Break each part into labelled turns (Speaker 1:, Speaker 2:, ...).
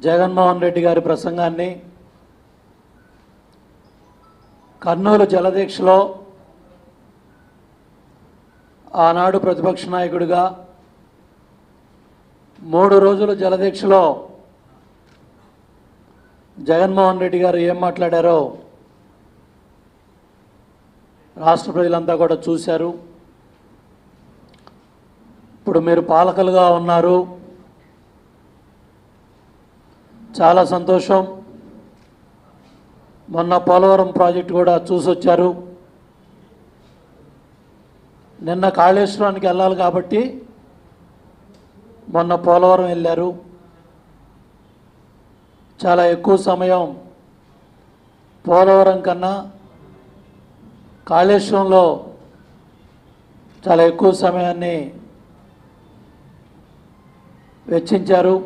Speaker 1: జగన్మోహన్ రెడ్డి గారి ప్రసంగాన్ని కర్నూలు జలదీక్షలో ఆనాడు ప్రతిపక్ష నాయకుడిగా మూడు రోజుల జలదీక్షలో జగన్మోహన్ రెడ్డి గారు ఏం మాట్లాడారో రాష్ట్ర ప్రజలంతా కూడా చూశారు ఇప్పుడు మీరు పాలకులుగా ఉన్నారు చాలా సంతోషం మొన్న పోలవరం ప్రాజెక్టు కూడా చూసొచ్చారు నిన్న కాళేశ్వరానికి వెళ్ళాలి కాబట్టి మొన్న పోలవరం వెళ్ళారు చాలా ఎక్కువ సమయం పోలవరం కన్నా కాళేశ్వరంలో చాలా ఎక్కువ సమయాన్ని వెచ్చించారు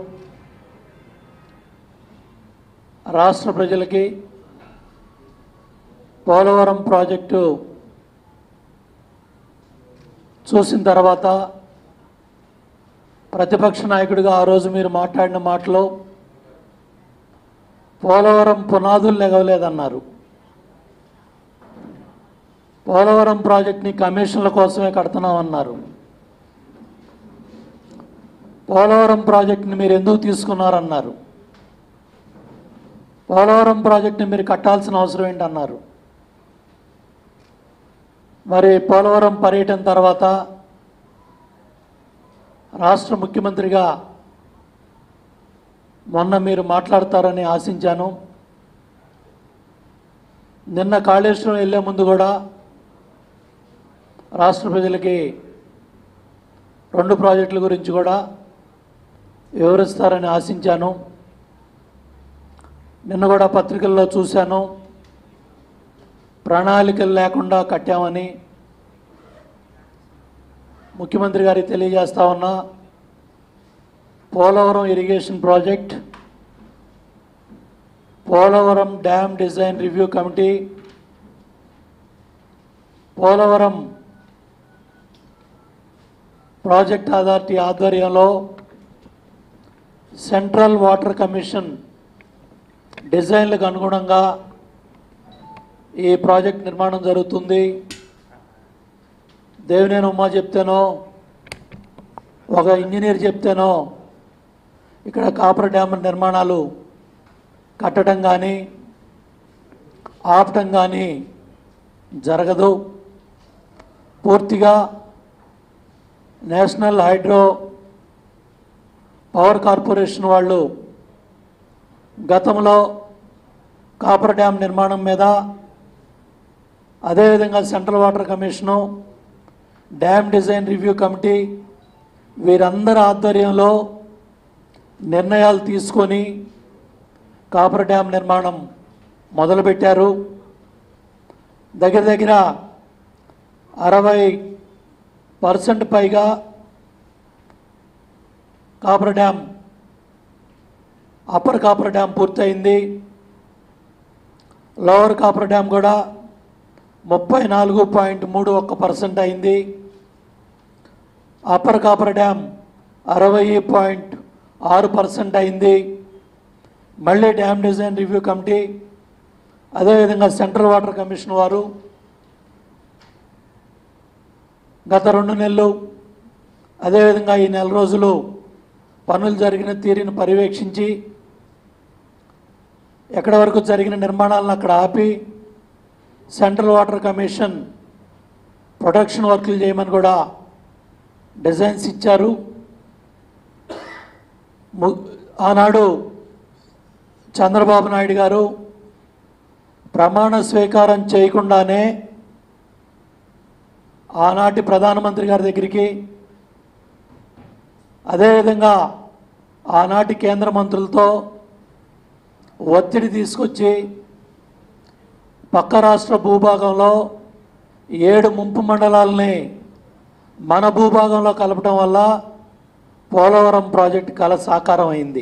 Speaker 1: రాష్ట్ర ప్రజలకి పోలవరం ప్రాజెక్టు చూసిన తర్వాత ప్రతిపక్ష నాయకుడిగా ఆ రోజు మీరు మాట్లాడిన మాటలో పోలవరం పునాదులు లెగవలేదన్నారు పోలవరం ప్రాజెక్ట్ని కమిషన్ల కోసమే కడుతున్నామన్నారు పోలవరం ప్రాజెక్ట్ని మీరు ఎందుకు తీసుకున్నారన్నారు పోలవరం ప్రాజెక్ట్ని మీరు కట్టాల్సిన అవసరం ఏంటన్నారు మరి పోలవరం పర్యటన తర్వాత రాష్ట్ర ముఖ్యమంత్రిగా మొన్న మీరు మాట్లాడతారని ఆశించాను నిన్న కాళేశ్వరం వెళ్ళే ముందు కూడా రాష్ట్ర ప్రజలకి రెండు ప్రాజెక్టుల గురించి కూడా వివరిస్తారని ఆశించాను నిన్న కూడా పత్రికల్లో చూశాను ప్రణాళికలు లేకుండా కట్టామని ముఖ్యమంత్రి గారికి తెలియజేస్తా ఉన్నా Polavaram irrigation project Polavaram dam design review committee Polavaram project authority ఆధ్వర్యంలో సెంట్రల్ వాటర్ కమిషన్ డిజైన్లకు అనుగుణంగా ఈ ప్రాజెక్ట్ నిర్మాణం జరుగుతుంది దేవినేని ఉమ్మా చెప్తేనో ఒక ఇంజనీర్ చెప్తేనో ఇక్కడ కాపర్ డ్యామ్ నిర్మాణాలు కట్టడం కానీ ఆపటం కానీ జరగదు పూర్తిగా నేషనల్ హైడ్రో పవర్ కార్పొరేషన్ వాళ్ళు గతంలో కాపర్ డ్యామ్ నిర్మాణం మీద అదేవిధంగా central water commission dam design review committee వీరందరి ఆధ్వర్యంలో నిర్ణయాలు తీసుకొని కాపర్ డ్యామ్ నిర్మాణం మొదలుపెట్టారు దగ్గర దగ్గర అరవై పర్సెంట్ పైగా coffer dam upper coffer dam పూర్తయింది లోవర్ కాపర్ డ్యామ్ కూడా ముప్పై నాలుగు పాయింట్ మూడు ఒక్క పర్సెంట్ అయింది అప్పర్ కాపర్ డ్యామ్ అరవై పాయింట్ ఆరు పర్సెంట్ అయింది మళ్ళీ డ్యామ్ డిజైన్ రివ్యూ కమిటీ అదేవిధంగా సెంట్రల్ వాటర్ కమిషన్ వారు గత రెండు నెలలు అదేవిధంగా ఈ నెల రోజులు పనులు జరిగిన తీరుని పర్యవేక్షించి ఎక్కడి వరకు జరిగిన నిర్మాణాలను అక్కడ ఆపి సెంట్రల్ వాటర్ కమిషన్ ప్రొటెక్షన్ వర్క్లు చేయమని కూడా డిజైన్స్ ఇచ్చారు ము- ఆనాడు చంద్రబాబు నాయుడు గారు ప్రమాణ స్వీకారం చేయకుండానే ఆనాటి ప్రధానమంత్రి గారి దగ్గరికి అదేవిధంగా ఆనాటి కేంద్ర మంత్రులతో ఒత్తిడి తీసుకొచ్చి పక్క రాష్ట్ర భూభాగంలో ఏడు ముంపు మండలాలని మన భూభాగంలో కలపడం వల్ల పోలవరం ప్రాజెక్టు కల సాకారం అయింది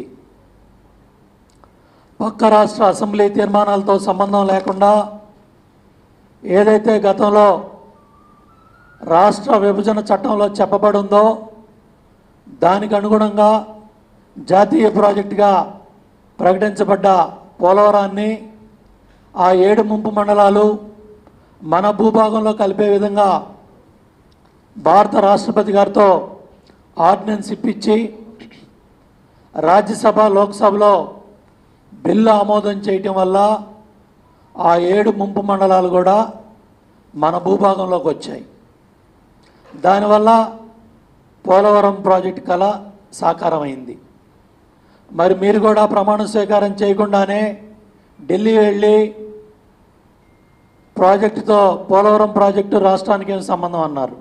Speaker 1: పక్క రాష్ట్ర అసెంబ్లీ తీర్మానాలతో సంబంధం లేకుండా ఏదైతే గతంలో రాష్ట్ర విభజన చట్టంలో చెప్పబడి ఉందో దానికి అనుగుణంగా జాతీయ ప్రాజెక్టుగా ప్రకటించబడ్డ పోలవరాన్ని ఆ ఏడు ముంపు మండలాలు మన భూభాగంలో కలిపే విధంగా భారత రాష్ట్రపతి గారితో ఆర్డినెన్స్ ఇప్పించి రాజ్యసభ లోక్సభలో బిల్లు ఆమోదం చేయటం వల్ల ఆ ఏడు ముంపు మండలాలు కూడా మన భూభాగంలోకి వచ్చాయి దానివల్ల పోలవరం ప్రాజెక్టు కళ సాకారమైంది మరి మీరు కూడా ప్రమాణ స్వీకారం చేయకుండానే ఢిల్లీ వెళ్ళి ప్రాజెక్టుతో పోలవరం ప్రాజెక్టు రాష్ట్రానికి ఏం సంబంధం అన్నారు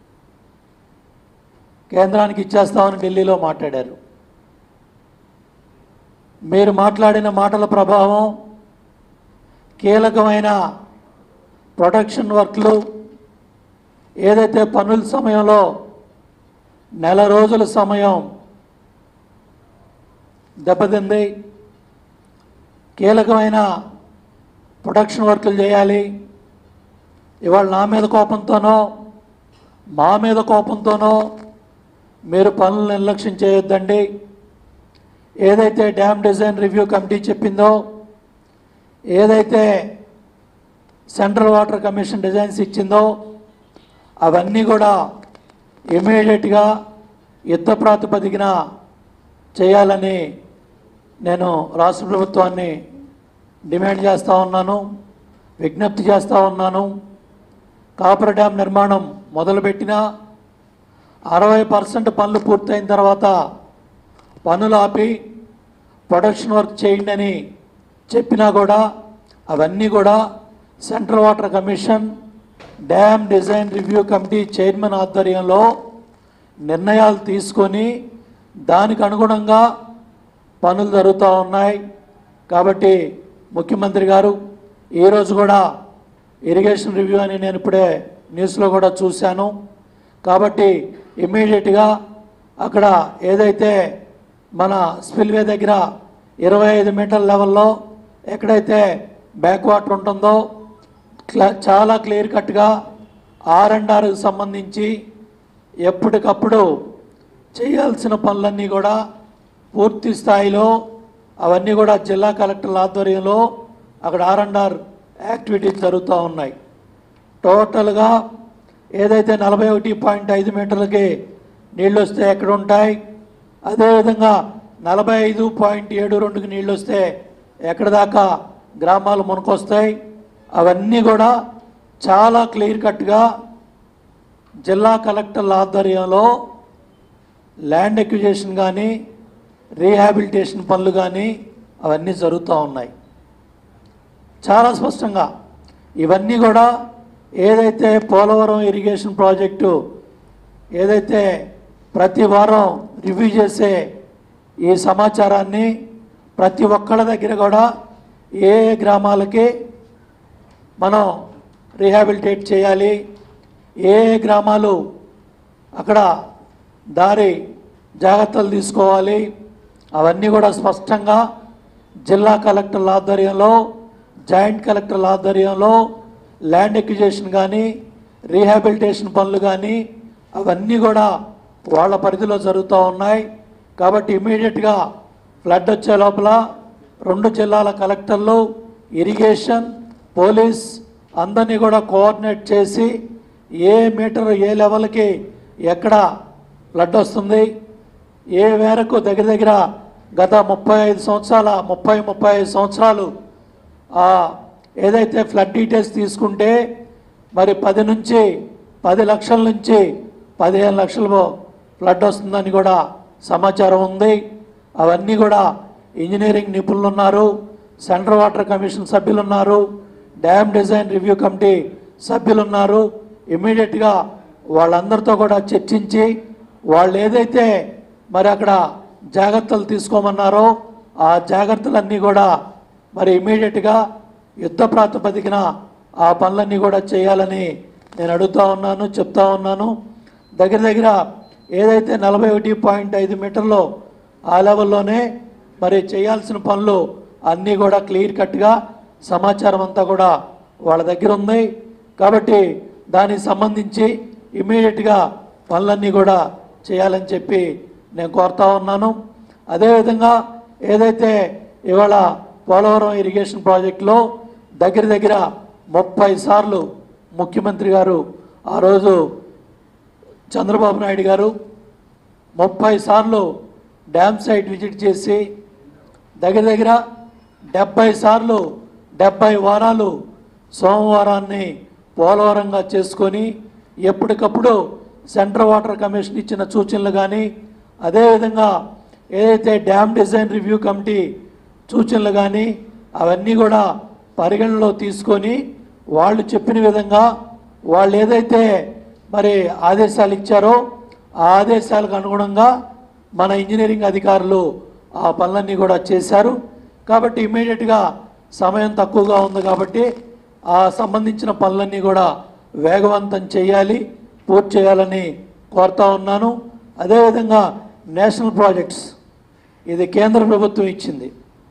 Speaker 1: కేంద్రానికి ఇచ్చేస్తామని ఢిల్లీలో మాట్లాడారు మీరు మాట్లాడిన మాటల ప్రభావం కీలకమైన ప్రొటెక్షన్ వర్క్లు ఏదైతే పనుల సమయంలో నెల రోజుల సమయం దెబ్బతింది కీలకమైన ప్రొటెక్షన్ వర్కులు చేయాలి ఇవాళ నా మీద కోపంతోనో మా మీద కోపంతోనో మీరు పనులు నిర్లక్ష్యం చేయొద్దండి ఏదైతే డ్యామ్ డిజైన్ రివ్యూ కమిటీ చెప్పిందో ఏదైతే సెంట్రల్ వాటర్ కమిషన్ డిజైన్స్ ఇచ్చిందో అవన్నీ కూడా ఇమీడియట్గా యుద్ధ ప్రాతిపదికన చేయాలని నేను రాష్ట్ర ప్రభుత్వాన్ని డిమాండ్ చేస్తూ ఉన్నాను విజ్ఞప్తి చేస్తూ ఉన్నాను కాపర్ డ్యామ్ నిర్మాణం మొదలుపెట్టినా అరవై పర్సెంట్ పనులు పూర్తయిన తర్వాత పనులు ఆపి ప్రొడక్షన్ వర్క్ చేయండి అని చెప్పినా కూడా అవన్నీ కూడా central water commission dam design review committee chairman ఆధ్వర్యంలో నిర్ణయాలు తీసుకొని దానికి అనుగుణంగా పనులు జరుగుతూ ఉన్నాయి కాబట్టి ముఖ్యమంత్రి గారు ఈరోజు కూడా ఇరిగేషన్ రివ్యూ అని నేను ఇప్పుడే న్యూస్లో కూడా చూశాను కాబట్టి ఇమ్మీడియట్గా అక్కడ ఏదైతే మన స్పిల్వే దగ్గర ఇరవై ఐదు మీటర్ల లెవెల్లో ఎక్కడైతే బ్యాక్ వాటర్ ఉంటుందో క్లా- చాలా క్లియర్ కట్గా ఆర్ అండ్ ఆర్కి సంబంధించి ఎప్పటికప్పుడు చేయాల్సిన పనులన్నీ కూడా పూర్తి స్థాయిలో అవన్నీ కూడా జిల్లా కలెక్టర్ల ఆధ్వర్యంలో అక్కడ ఆర్ అండ్ ఆర్ యాక్టివిటీస్ జరుగుతూ ఉన్నాయి టోటల్గా ఏదైతే నలభై ఒకటి పాయింట్ ఐదు మీటర్లకి నీళ్ళు వస్తే ఎక్కడ ఉంటాయి అదేవిధంగా నలభై ఐదు పాయింట్ ఏడు రెండుకి నీళ్ళు వస్తే ఎక్కడ దాకా గ్రామాలు మునకొస్తాయి అవన్నీ కూడా చాలా క్లియర్ కట్గా జిల్లా కలెక్టర్ల ఆధ్వర్యంలో ల్యాండ్ ఎక్విజేషన్ కానీ రీహాబిలిటేషన్ పనులు కానీ అవన్నీ జరుగుతూ ఉన్నాయి చాలా స్పష్టంగా ఇవన్నీ కూడా ఏదైతే పోలవరం ఇరిగేషన్ ప్రాజెక్టు ఏదైతే ప్రతి వారం రివ్యూ చేసే ఈ సమాచారాన్ని ప్రతి ఒక్కళ్ళ దగ్గర కూడా ఏ ఏ గ్రామాలకి మనం రీహాబిలిటేట్ చేయాలి ఏ ఏ గ్రామాలు అక్కడ దారి జాగ్రత్తలు తీసుకోవాలి అవన్నీ కూడా స్పష్టంగా జిల్లా కలెక్టర్ల ఆధ్వర్యంలో జాయింట్ కలెక్టర్ల ఆధ్వర్యంలో ల్యాండ్ ఎక్విజేషన్ కానీ రీహాబిలిటేషన్ పనులు కానీ అవన్నీ కూడా వాళ్ళ పరిధిలో జరుగుతూ ఉన్నాయి కాబట్టి ఇమీడియట్గా ఫ్లడ్ వచ్చే లోపల రెండు జిల్లాల కలెక్టర్లు ఇరిగేషన్ పోలీస్ అందరినీ కూడా కోఆర్డినేట్ చేసి ఏ మీటర్ ఏ లెవెల్కి ఎక్కడ ఫ్లడ్ వస్తుంది ఏ మేరకు దగ్గర దగ్గర గత ముప్పై ఐదు సంవత్సరాల ముప్పై ముప్పై ఐదు సంవత్సరాలు ఆ, ఏదైతే ఫ్లడ్ డీటెయిల్స్ తీసుకుంటే మరి పది నుంచి పది లక్షల నుంచి పదిహేను లక్షలు ఫ్లడ్ వస్తుందని కూడా సమాచారం ఉంది అవన్నీ కూడా ఇంజనీరింగ్ నిపుణులు ఉన్నారు సెంట్రల్ వాటర్ కమిషన్ సభ్యులు ఉన్నారు డ్యామ్ డిజైన్ రివ్యూ కమిటీ సభ్యులు ఉన్నారు ఇమీడియట్గా వాళ్ళందరితో కూడా చర్చించి వాళ్ళు ఏదైతే మరి అక్కడ జాగ్రత్తలు తీసుకోమన్నారో ఆ జాగ్రత్తలన్నీ కూడా మరి ఇమీడియట్గా యుద్ధ ప్రాతిపదికన ఆ పనులన్నీ కూడా చేయాలని నేను అడుగుతా ఉన్నాను చెప్తా ఉన్నాను దగ్గర దగ్గర ఏదైతే నలభై ఒకటి పాయింట్ ఐదు మీటర్లో ఆ లెవెల్లోనే మరి చేయాల్సిన పనులు అన్నీ కూడా క్లియర్ కట్గా సమాచారం అంతా కూడా వాళ్ళ దగ్గర ఉంది కాబట్టి దానికి సంబంధించి ఇమీడియట్గా పనులన్నీ కూడా చేయాలని చెప్పి నేను కోరుతా ఉన్నాను అదేవిధంగా ఏదైతే ఇవాళ పోలవరం ఇరిగేషన్ ప్రాజెక్టులో దగ్గర దగ్గర ముప్పై సార్లు ముఖ్యమంత్రి గారు ఆ రోజు చంద్రబాబు నాయుడు గారు ముప్పై సార్లు డ్యామ్ సైట్ విజిట్ చేసి దగ్గర దగ్గర డెబ్బై సార్లు డెబ్బై వారాలు సోమవారాన్ని పోలవరంగా చేసుకొని ఎప్పటికప్పుడు సెంట్రల్ వాటర్ కమిషన్ ఇచ్చిన సూచనలు కానీ అదేవిధంగా ఏదైతే డ్యామ్ డిజైన్ రివ్యూ కమిటీ సూచనలు కానీ అవన్నీ కూడా పరిగణలో తీసుకొని వాళ్ళు చెప్పిన విధంగా వాళ్ళు ఏదైతే మరి ఆదేశాలు ఇచ్చారో ఆ ఆదేశాలకు అనుగుణంగా మన ఇంజనీరింగ్ అధికారులు ఆ పనులన్నీ కూడా చేశారు కాబట్టి ఇమీడియట్గా సమయం తక్కువగా ఉంది కాబట్టి ఆ సంబంధించిన పనులన్నీ కూడా వేగవంతం చేయాలి పూర్తి చేయాలని కోరుతా ఉన్నాను అదేవిధంగా నేషనల్ ప్రాజెక్ట్స్ ఇది కేంద్ర ప్రభుత్వం ఇచ్చింది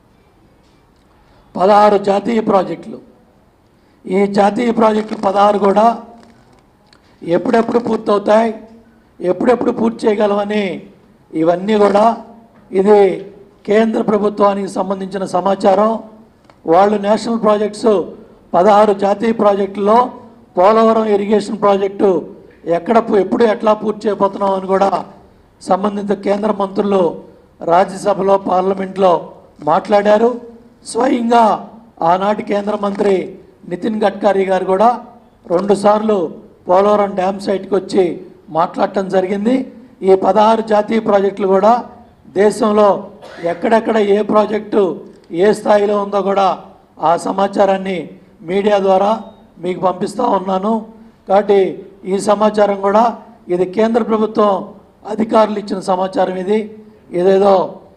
Speaker 1: పదహారు జాతీయ ప్రాజెక్టులు ఈ జాతీయ ప్రాజెక్టులు పదహారు కూడా ఎప్పుడెప్పుడు పూర్తవుతాయి ఎప్పుడెప్పుడు పూర్తి చేయగలమని ఇవన్నీ కూడా ఇది కేంద్ర ప్రభుత్వానికి సంబంధించిన సమాచారం వాళ్ళు నేషనల్ ప్రాజెక్ట్స్ పదహారు జాతీయ ప్రాజెక్టుల్లో పోలవరం ఇరిగేషన్ ప్రాజెక్టు ఎక్కడ పు- ఎప్పుడు ఎట్లా పూర్తి చేయబోతున్నాం అని కూడా సంబంధిత కేంద్ర మంత్రులు రాజ్యసభలో పార్లమెంట్లో మాట్లాడారు స్వయంగా ఆనాటి కేంద్ర మంత్రి నితిన్ గడ్కరీ గారు కూడా రెండుసార్లు పోలవరం డ్యామ్ సైట్కి వచ్చి మాట్లాడటం జరిగింది ఈ పదహారు జాతీయ ప్రాజెక్టులు కూడా దేశంలో ఎక్కడెక్కడ ఏ ప్రాజెక్టు ఏ స్థాయిలో ఉందో కూడా ఆ సమాచారాన్ని మీడియా ద్వారా మీకు పంపిస్తూ ఉన్నాను కాబట్టి ఈ సమాచారం కూడా ఇది కేంద్ర ప్రభుత్వం అధికారులు ఇచ్చిన సమాచారం ఇది ఇదేదో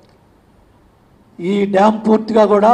Speaker 1: ఈ డ్యామ్ పూర్తిగా కూడా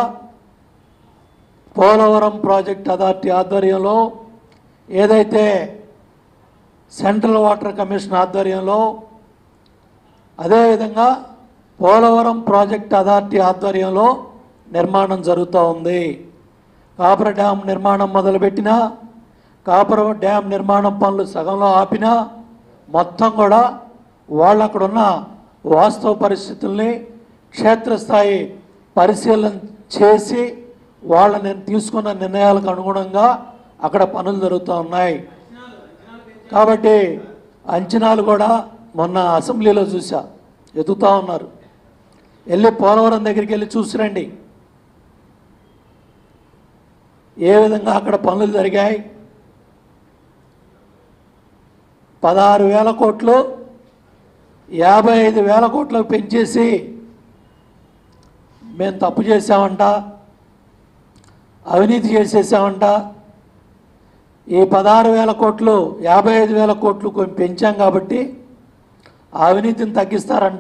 Speaker 1: పోలవరం ప్రాజెక్ట్ అథారిటీ ఆధ్వర్యంలో ఏదైతే సెంట్రల్ వాటర్ కమిషన్ ఆధ్వర్యంలో అదేవిధంగా పోలవరం ప్రాజెక్ట్ అథారిటీ ఆధ్వర్యంలో నిర్మాణం జరుగుతూ ఉంది కాపర డ్యామ్ నిర్మాణం మొదలుపెట్టినా కాపర డ్యామ్ నిర్మాణం పనులు సగంలో ఆపినా మొత్తం కూడా వాళ్ళు అక్కడ ఉన్న వాస్తవ పరిస్థితుల్ని క్షేత్రస్థాయి పరిశీలన చేసి వాళ్ళ నేను తీసుకున్న నిర్ణయాలకు అనుగుణంగా అక్కడ పనులు జరుగుతూ ఉన్నాయి కాబట్టి అంచనాలు కూడా మొన్న అసెంబ్లీలో చూసా ఎదుగుతూ ఉన్నారు వెళ్ళి పోలవరం దగ్గరికి వెళ్ళి చూసిరండి ఏ విధంగా అక్కడ పనులు జరిగాయి పదహారు వేల కోట్లు యాభై ఐదు వేల కోట్లకు పెంచేసి మేము తప్పు చేసామంట అవినీతి చేసేసామంట ఈ పదహారు వేల కోట్లు యాభై ఐదు వేల కోట్లు కొంచెం పెంచాం కాబట్టి ఆ అవినీతిని తగ్గిస్తారంట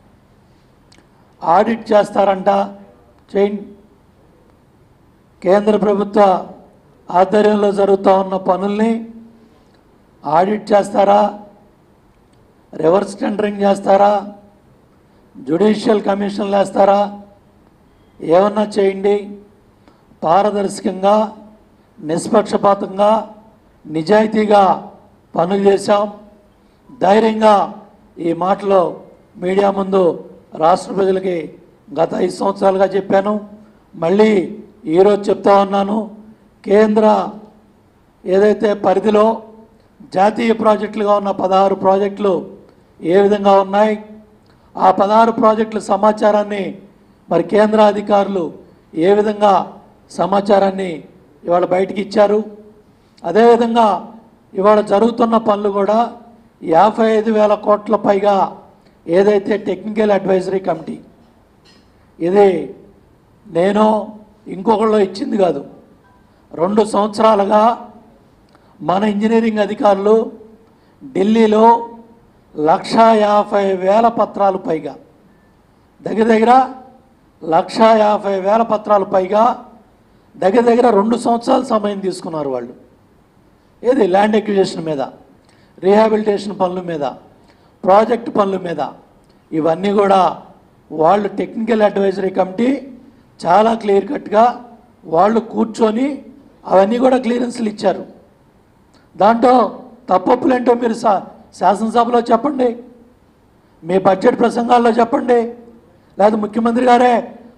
Speaker 1: ఆడిట్ చేస్తారంట చేయండి కేంద్ర ప్రభుత్వ ఆధ్వర్యంలో జరుగుతూ ఉన్న పనుల్ని ఆడిట్ చేస్తారా రివర్స్ టెండరింగ్ చేస్తారా జ్యుడిషియల్ కమిషన్లు వేస్తారా ఏమన్నా చేయండి పారదర్శకంగా నిష్పక్షపాతంగా నిజాయితీగా పనులు చేశాం ధైర్యంగా ఈ మాటలో మీడియా ముందు రాష్ట్ర ప్రజలకి గత ఐదు సంవత్సరాలుగా చెప్పాను మళ్ళీ ఈరోజు చెప్తా ఉన్నాను కేంద్ర ఏదైతే పరిధిలో జాతీయ ప్రాజెక్టులుగా ఉన్న పదహారు ప్రాజెక్టులు ఏ విధంగా ఉన్నాయి ఆ పదహారు ప్రాజెక్టుల సమాచారాన్ని మరి కేంద్ర అధికారులు ఏ విధంగా సమాచారాన్ని ఇవాళ బయటికి ఇచ్చారు అదేవిధంగా ఇవాళ జరుగుతున్న పనులు కూడా యాభై ఐదు వేల కోట్ల పైగా ఏదైతే టెక్నికల్ అడ్వైజరీ కమిటీ ఇది నేను ఇంకొకళ్ళు ఇచ్చింది కాదు రెండు సంవత్సరాలుగా మన ఇంజనీరింగ్ అధికారులు ఢిల్లీలో లక్షా యాభై వేల పత్రాలు పైగా దగ్గర దగ్గర లక్షా యాభై వేల పత్రాలు పైగా దగ్గర దగ్గర రెండు సంవత్సరాల సమయం తీసుకున్నారు వాళ్ళు ఏది ల్యాండ్ ఎక్విజేషన్ మీద రీహాబిలిటేషన్ పనుల మీద ప్రాజెక్ట్ పనుల మీద ఇవన్నీ కూడా వాళ్ళు టెక్నికల్ అడ్వైజరీ కమిటీ చాలా క్లియర్ కట్గా వాళ్ళు కూర్చొని అవన్నీ కూడా క్లియరెన్స్లు ఇచ్చారు దాంట్లో తప్పప్పులేంటో మీరు శా శాసనసభలో చెప్పండి మీ బడ్జెట్ ప్రసంగాల్లో చెప్పండి లేదా ముఖ్యమంత్రి గారే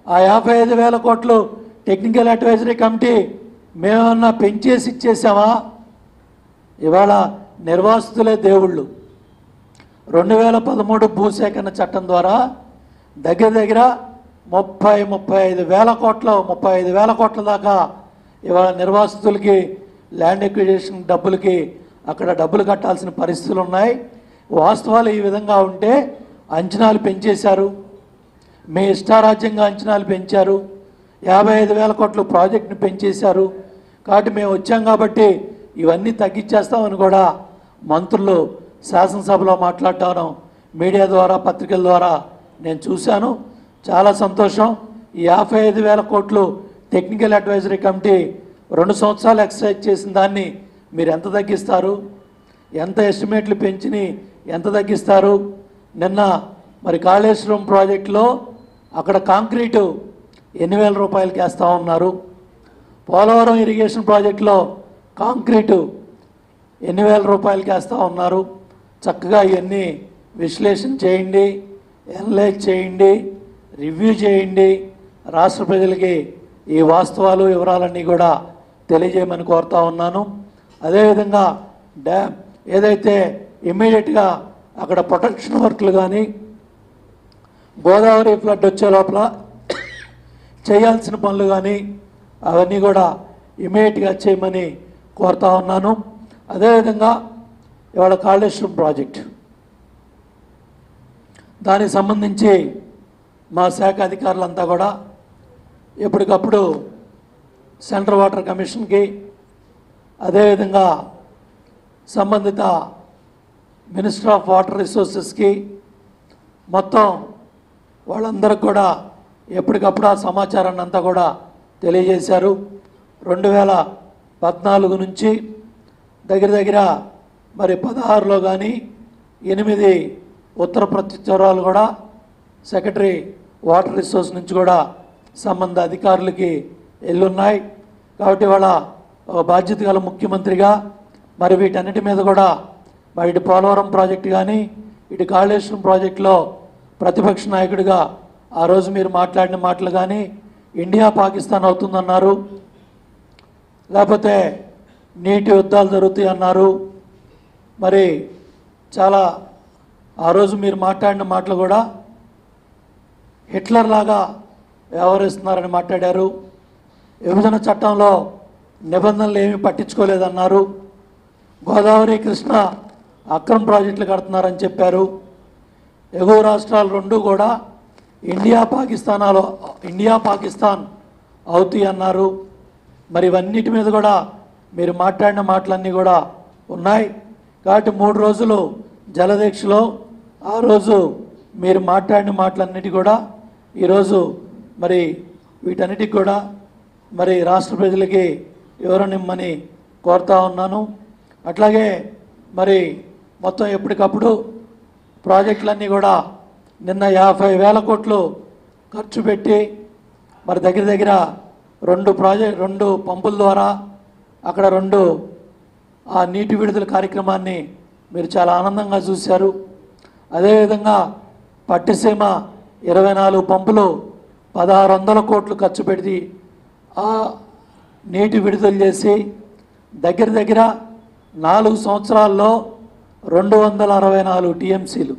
Speaker 1: ఆ యాభై ఐదు వేల కోట్లు టెక్నికల్ అడ్వైజరీ కమిటీ మేమన్నా పెంచేసి ఇచ్చేసామా ఇవాళ నిర్వాసితులే దేవుళ్ళు రెండు వేల పదమూడు భూసేకరణ చట్టం ద్వారా దగ్గర దగ్గర ముప్పై ముప్పై ఐదు వేల కోట్ల ముప్పై ఐదు వేల కోట్ల దాకా ఇవాళ నిర్వాసితులకి ల్యాండ్ ఎక్విజేషన్ డబ్బులకి అక్కడ డబ్బులు కట్టాల్సిన పరిస్థితులు ఉన్నాయి వాస్తవాలు ఈ విధంగా ఉంటే అంచనాలు పెంచేశారు మీ ఇష్టారాజ్యంగా అంచనాలు పెంచారు యాభై ఐదు వేల కోట్ల ప్రాజెక్ట్ని పెంచేశారు కాబట్టి మేము వచ్చాం కాబట్టి ఇవన్నీ తగ్గించేస్తామని కూడా మంత్రులు శాసనసభలో మాట్లాడటం మీడియా ద్వారా పత్రికల ద్వారా నేను చూశాను చాలా సంతోషం ఈ యాభై ఐదు వేల కోట్లు టెక్నికల్ అడ్వైజరీ కమిటీ రెండు సంవత్సరాలు ఎక్సర్సైజ్ చేసిన దాన్ని మీరు ఎంత తగ్గిస్తారు ఎంత ఎస్టిమేట్లు పెంచిని ఎంత తగ్గిస్తారు నిన్న మరి కాళేశ్వరం ప్రాజెక్టులో అక్కడ కాంక్రీటు ఎన్ని వేల రూపాయలకి వేస్తూ ఉన్నారు పోలవరం ఇరిగేషన్ ప్రాజెక్టులో కాంక్రీటు ఎన్ని వేల రూపాయలకి వేస్తూ ఉన్నారు చక్కగా ఇవన్నీ విశ్లేషణ చేయండి ఎనలైజ్ చేయండి రివ్యూ చేయండి రాష్ట్ర ప్రజలకి ఈ వాస్తవాలు వివరాలన్నీ కూడా తెలియజేయమని కోరుతా ఉన్నాను అదేవిధంగా డ్యామ్ ఏదైతే ఇమ్మీడియట్గా అక్కడ ప్రొటెక్షన్ వర్క్లు కానీ గోదావరి ఫ్లడ్ వచ్చే లోపల చేయాల్సిన పనులు కానీ అవన్నీ కూడా ఇమీడియట్గా చేయమని కోరుతా ఉన్నాను అదేవిధంగా ఇవాళ కాళేశ్వరం ప్రాజెక్ట్ దానికి సంబంధించి మా శాఖ అధికారులంతా కూడా ఎప్పటికప్పుడు సెంట్రల్ వాటర్ కమిషన్కి అదేవిధంగా సంబంధిత మినిస్టర్ ఆఫ్ వాటర్ రిసోర్సెస్కి మొత్తం వాళ్ళందరికి కూడా ఎప్పటికప్పుడు ఆ సమాచారాన్ని అంతా కూడా తెలియజేశారు రెండు వేల పద్నాలుగు నుంచి దగ్గర దగ్గర మరి పదహారులో కానీ ఎనిమిది ఉత్తర ప్రత్యుత్తరాలు కూడా సెక్రటరీ వాటర్ రిసోర్స్ నుంచి కూడా సంబంధ అధికారులకి ఎల్లున్నాయి కాబట్టి వాళ్ళ ఒక బాధ్యత గల ముఖ్యమంత్రిగా మరి వీటన్నిటి మీద కూడా మరి ఇటు పోలవరం ప్రాజెక్టు కానీ ఇటు కాళేశ్వరం ప్రాజెక్టులో ప్రతిపక్ష నాయకుడిగా ఆ రోజు మీరు మాట్లాడిన మాటలు కానీ ఇండియా పాకిస్తాన్ అవుతుందన్నారు లేకపోతే నీటి యుద్ధాలు జరుగుతాయి అన్నారు మరి చాలా ఆ రోజు మీరు మాట్లాడిన మాటలు కూడా హిట్లర్ లాగా వ్యవహరిస్తున్నారని మాట్లాడారు విభజన చట్టంలో నిబంధనలు ఏమీ పట్టించుకోలేదన్నారు గోదావరి కృష్ణ అక్రమ ప్రాజెక్టులు కడుతున్నారని చెప్పారు ఎగువ రాష్ట్రాలు రెండు కూడా ఇండియా పాకిస్తానాలో ఇండియా పాకిస్తాన్ అవుతాయి అన్నారు మరి ఇవన్నిటి మీద కూడా మీరు మాట్లాడిన మాటలన్నీ కూడా ఉన్నాయి కాబట్టి మూడు రోజులు జలదీక్షలో ఆ రోజు మీరు మాట్లాడిన మాటలన్నిటి కూడా ఈరోజు మరి వీటన్నిటికి కూడా మరి రాష్ట్ర ప్రజలకి వివరణిమ్మని కోరుతా ఉన్నాను అట్లాగే మరి మొత్తం ఎప్పటికప్పుడు ప్రాజెక్టులన్నీ కూడా నిన్న యాభై వేల కోట్లు ఖర్చు పెట్టి మరి దగ్గర దగ్గర రెండు ప్రాజెక్ట్ రెండు పంపుల ద్వారా అక్కడ రెండు ఆ నీటి విడుదల కార్యక్రమాన్ని మీరు చాలా ఆనందంగా చూశారు అదేవిధంగా పట్టిసీమ ఇరవై నాలుగు పంపులు పదహారు వందల కోట్లు ఖర్చు పెట్టి ఆ నీటి విడుదల చేసి దగ్గర దగ్గర నాలుగు సంవత్సరాల్లో రెండు వందల అరవై నాలుగు టీఎంసీలు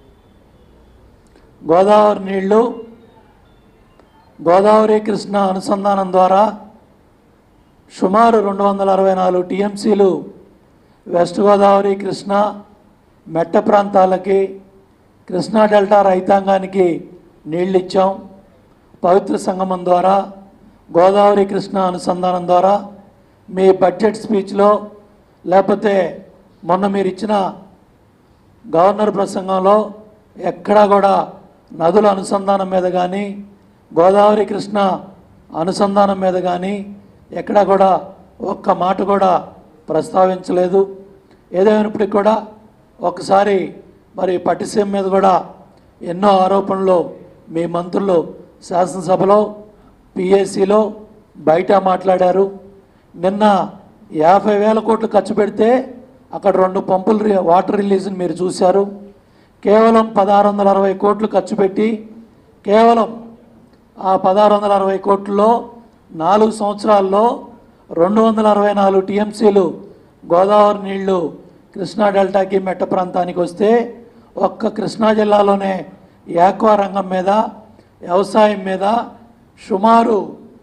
Speaker 1: గోదావరి నీళ్లు గోదావరి కృష్ణ అనుసంధానం ద్వారా సుమారు రెండు వందల అరవై నాలుగు టీఎంసీలు వెస్ట్ గోదావరి కృష్ణ మెట్ట ప్రాంతాలకి కృష్ణా డెల్టా రైతాంగానికి నీళ్ళు ఇచ్చాం పవిత్ర సంగమం ద్వారా గోదావరి కృష్ణ అనుసంధానం ద్వారా మీ బడ్జెట్ స్పీచ్లో లేకపోతే మొన్న మీరు ఇచ్చిన గవర్నర్ ప్రసంగంలో ఎక్కడా కూడా నదుల అనుసంధానం మీద కానీ గోదావరి కృష్ణ అనుసంధానం మీద కానీ ఎక్కడా కూడా ఒక్క మాట కూడా ప్రస్తావించలేదు ఏదైనప్పటికీ కూడా ఒకసారి మరి పట్టిసీమ మీద కూడా ఎన్నో ఆరోపణలు మీ మంత్రులు శాసనసభలో పిఏసీలో బయట మాట్లాడారు నిన్న యాభై వేల కోట్లు ఖర్చు పెడితే అక్కడ రెండు పంపులు రి- వాటర్ రిలీజ్ని మీరు చూశారు కేవలం పదహారు వందల అరవై కోట్లు ఖర్చు పెట్టి కేవలం ఆ పదహారు వందల అరవై కోట్లలో నాలుగు సంవత్సరాల్లో రెండు వందల అరవై నాలుగు టీఎంసీలు గోదావరి నీళ్లు కృష్ణా డెల్టాకి మెట్ట ప్రాంతానికి వస్తే ఒక్క కృష్ణా జిల్లాలోనే యాక్వా రంగం మీద వ్యవసాయం మీద సుమారు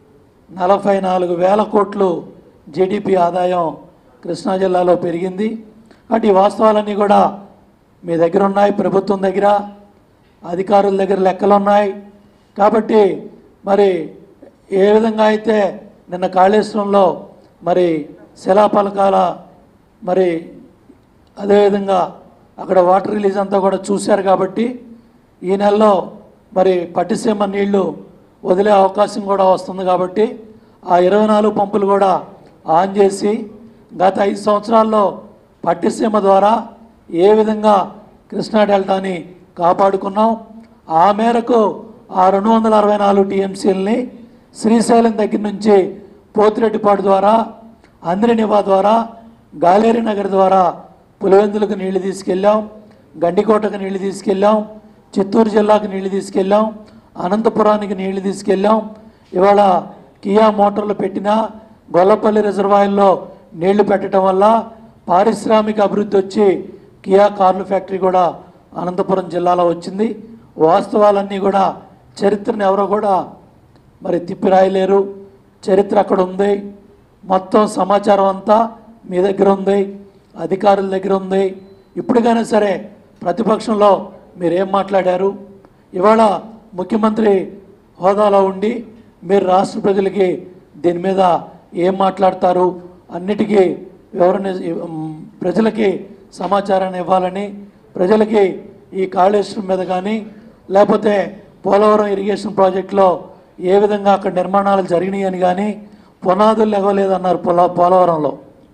Speaker 1: నలభై నాలుగు వేల కోట్లు జీడిపి ఆదాయం కృష్ణా జిల్లాలో పెరిగింది అటు ఈ వాస్తవాలన్నీ కూడా మీ దగ్గర ఉన్నాయి ప్రభుత్వం దగ్గర అధికారుల దగ్గర లెక్కలు ఉన్నాయి కాబట్టి మరి ఏ విధంగా అయితే నిన్న కాళేశ్వరంలో మరి శిలాపలకాల మరి అదేవిధంగా అక్కడ వాటర్ రిలీజ్ అంతా కూడా చూశారు కాబట్టి ఈ నెలలో మరి పట్టిసీమ నీళ్లు వదిలే అవకాశం కూడా వస్తుంది కాబట్టి ఆ ఇరవై నాలుగు పంపులు కూడా ఆన్ చేసి గత ఐదు సంవత్సరాల్లో పట్టిసీమ ద్వారా ఏ విధంగా కృష్ణా డెల్టాని కాపాడుకున్నాం ఆ మేరకు ఆ రెండు వందల అరవై నాలుగు టీఎంసీలని శ్రీశైలం దగ్గర నుంచి పోతిరెడ్డిపాడు ద్వారా అంద్రినివా ద్వారా గాలేరి నగర్ ద్వారా పులివెందులకు నీళ్లు తీసుకెళ్ళాం గండికోటకు నీళ్లు తీసుకెళ్ళాం చిత్తూరు జిల్లాకు నీళ్లు తీసుకెళ్ళాం అనంతపురానికి నీళ్లు తీసుకెళ్ళాం ఇవాళ కియా మోటార్లు పెట్టిన గొల్లపల్లి రిజర్వాయర్లో నీళ్లు పెట్టడం వల్ల పారిశ్రామిక అభివృద్ధి వచ్చి కియా కార్లు ఫ్యాక్టరీ కూడా అనంతపురం జిల్లాలో వచ్చింది వాస్తవాలన్నీ కూడా చరిత్రను ఎవరో కూడా మరి తిప్పి రాయలేరు చరిత్ర అక్కడ ఉంది మొత్తం సమాచారం అంతా మీ దగ్గర ఉంది అధికారుల దగ్గర ఉంది ఇప్పటికైనా సరే ప్రతిపక్షంలో మీరేం మాట్లాడారు ఇవాళ ముఖ్యమంత్రి హోదాలో ఉండి మీరు రాష్ట్ర ప్రజలకి దీని మీద ఏం మాట్లాడతారు అన్నిటికీ వివరణ ఉమ్, ప్రజలకి సమాచారాన్ని ఇవ్వాలని ప్రజలకి ఈ కాళేశ్వరం మీద కానీ లేకపోతే పోలవరం ఇరిగేషన్ ప్రాజెక్టులో ఏ విధంగా అక్కడ నిర్మాణాలు జరిగినాయని కానీ పునాదులు లేవలేదన్నారు పోల పోలవరంలో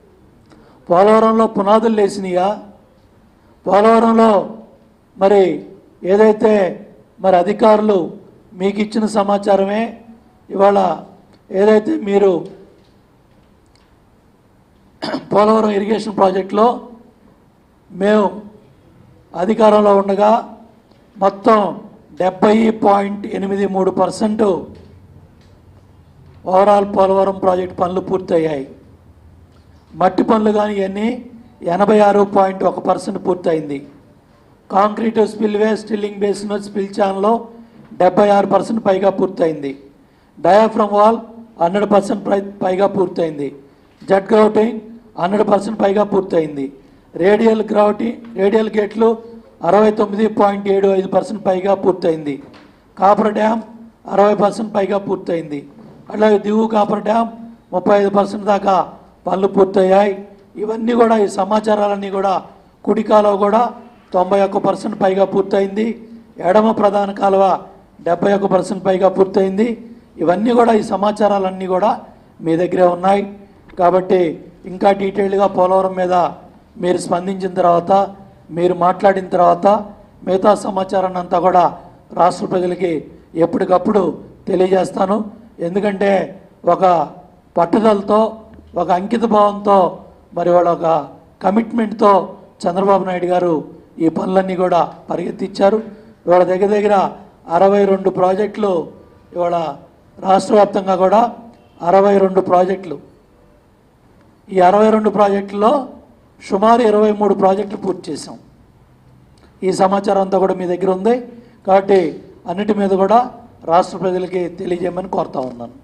Speaker 1: పోలవరంలో పునాదులు లేచినాయా పోలవరంలో మరి ఏదైతే మరి అధికారులు మీకు ఇచ్చిన సమాచారమే ఇవాళ ఏదైతే మీరు పోలవరం ఇరిగేషన్ ప్రాజెక్టులో మేము అధికారంలో ఉండగా మొత్తం డెబ్బై పాయింట్ ఎనిమిది మూడు పర్సెంట్ ఓవరాల్ పోలవరం ప్రాజెక్ట్ పనులు పూర్తయ్యాయి మట్టి పనులు కానీ ఇవన్నీ ఎనభై ఆరు పాయింట్ ఒక పర్సెంట్ పూర్తయింది concrete spillway stilling basin spill ఛానల్లో డెబ్బై ఆరు పర్సెంట్ పైగా పూర్తయింది డయాఫ్రమ్ వాల్ హండ్రెడ్ పర్సెంట్ పైగా పూర్తయింది జెట్ గ్రౌటింగ్ హండ్రెడ్ పర్సెంట్ పైగా పూర్తయింది రేడియల్ గ్రావిటీ రేడియల్ గేట్లు అరవై తొమ్మిది పాయింట్ ఏడు ఐదు పర్సెంట్ పైగా పూర్తయింది కాపర్ డ్యామ్ అరవై పర్సెంట్ పైగా పూర్తయింది అట్లాగే దివు కాపర్ డ్యామ్ ముప్పై ఐదు పర్సెంట్ దాకా పనులు పూర్తయ్యాయి ఇవన్నీ కూడా ఈ సమాచారాలన్నీ కూడా కుడి కాలువ కూడా తొంభై ఒక్క పర్సెంట్ పైగా పూర్తయింది ఎడమ ప్రధాన కాలువ డెబ్బై ఒక్క పర్సెంట్ పైగా పూర్తయింది ఇవన్నీ కూడా ఈ సమాచారాలన్నీ కూడా మీ దగ్గరే ఉన్నాయి కాబట్టి ఇంకా డీటెయిల్డ్గా పోలవరం మీద మీరు స్పందించిన తర్వాత మీరు మాట్లాడిన తర్వాత మిగతా సమాచారాన్ని అంతా కూడా రాష్ట్ర ప్రజలకి ఎప్పటికప్పుడు తెలియజేస్తాను ఎందుకంటే ఒక పట్టుదలతో ఒక అంకిత భావంతో మరి వాళ్ళ ఒక కమిట్మెంట్తో చంద్రబాబు నాయుడు గారు ఈ పనులన్నీ కూడా పరిగెత్తిచ్చారు ఇవాళ దగ్గర దగ్గర అరవై రెండు ప్రాజెక్టులు ఇవాళ రాష్ట్ర వ్యాప్తంగా కూడా అరవై రెండు ప్రాజెక్టులు ఈ అరవై రెండు ప్రాజెక్టుల్లో సుమారు ఇరవై మూడు ప్రాజెక్టులు పూర్తి చేసాం ఈ సమాచారం అంతా కూడా మీ దగ్గర ఉంది కాబట్టి అన్నిటి మీద కూడా రాష్ట్ర ప్రజలకి తెలియజేయమని కోరుతా ఉన్నాను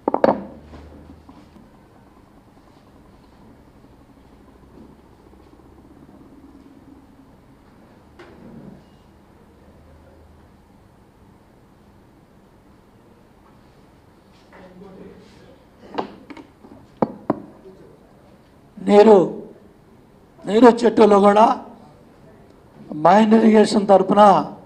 Speaker 1: నీరు నీరు చెట్టులో కూడా మైండ్ ఇరిగేషన్ తరపున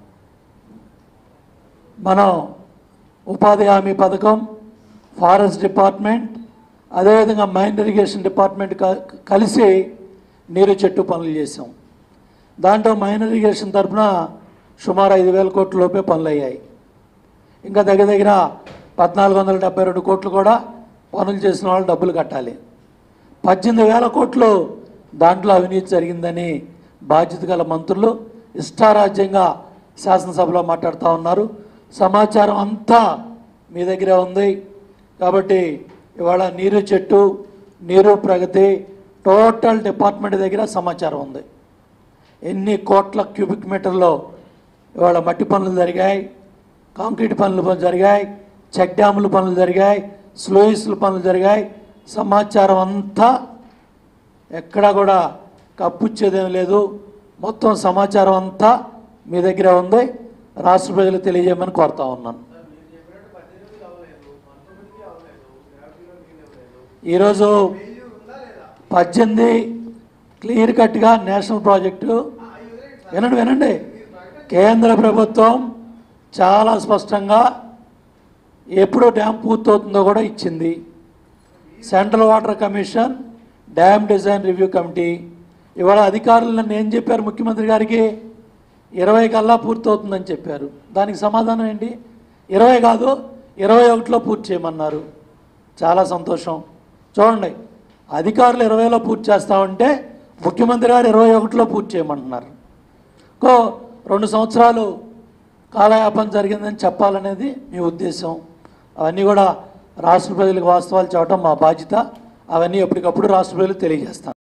Speaker 1: మనం ఉపాధి హామీ పథకం ఫారెస్ట్ డిపార్ట్మెంట్ అదేవిధంగా మైండ్ ఇరిగేషన్ డిపార్ట్మెంట్ క- కలిసి నీరు చెట్టు పనులు చేసాం దాంట్లో మైన్ ఇరిగేషన్ తరపున సుమారు ఐదు వేల కోట్ల లోపే పనులు అయ్యాయి ఇంకా దగ్గర దగ్గర పద్నాలుగు వందల డెబ్బై రెండు కోట్లు కూడా పనులు చేసిన వాళ్ళు డబ్బులు కట్టాలి పద్దెనిమిది వేల కోట్లు దాంట్లో అవినీతి జరిగిందని బాధ్యత గల మంత్రులు ఇష్టారాజ్యంగా శాసనసభలో మాట్లాడుతూ ఉన్నారు సమాచారం అంతా మీ దగ్గర ఉంది కాబట్టి ఇవాళ నీరు చెట్టు నీరు ప్రగతి టోటల్ డిపార్ట్మెంట్ దగ్గర సమాచారం ఉంది ఎన్ని కోట్ల క్యూబిక్ మీటర్లో ఇవాళ మట్టి పనులు జరిగాయి కాంక్రీట్ పనులు పనులు జరిగాయి చెక్ డ్యాముల పనులు జరిగాయి స్లోయిస్ల పనులు జరిగాయి సమాచారం అంతా ఎక్కడా కూడా కప్పుచ్చేదేం లేదు మొత్తం సమాచారం అంతా మీ దగ్గర ఉంది రాష్ట్ర ప్రజలు తెలియజేయమని కోరుతా ఉన్నాను ఈరోజు పద్దెనిమిది క్లియర్ కట్గా నేషనల్ ప్రాజెక్టు వినండి వినండి కేంద్ర ప్రభుత్వం చాలా స్పష్టంగా ఎప్పుడు డ్యామ్ పూర్తవుతుందో కూడా ఇచ్చింది central water commission dam design review committee ఇవాళ అధికారులు నన్ను ఏం చెప్పారు ముఖ్యమంత్రి గారికి ఇరవై కల్లా పూర్తవుతుందని చెప్పారు దానికి సమాధానం ఏంటి ఇరవై కాదు ఇరవై ఒకటిలో పూర్తి చేయమన్నారు చాలా సంతోషం చూడండి అధికారులు ఇరవైలో పూర్తి చేస్తామంటే ముఖ్యమంత్రి గారు ఇరవై ఒకటిలో పూర్తి చేయమంటున్నారు కో రెండు సంవత్సరాలు కాలయాపన జరిగిందని చెప్పాలనేది మీ ఉద్దేశం అవన్నీ కూడా రాష్ట్ర ప్రజలకు వాస్తవాలు చెప్పడం మా బాధ్యత అవన్నీ ఎప్పటికప్పుడు రాష్ట్ర ప్రజలకు తెలియజేస్తాను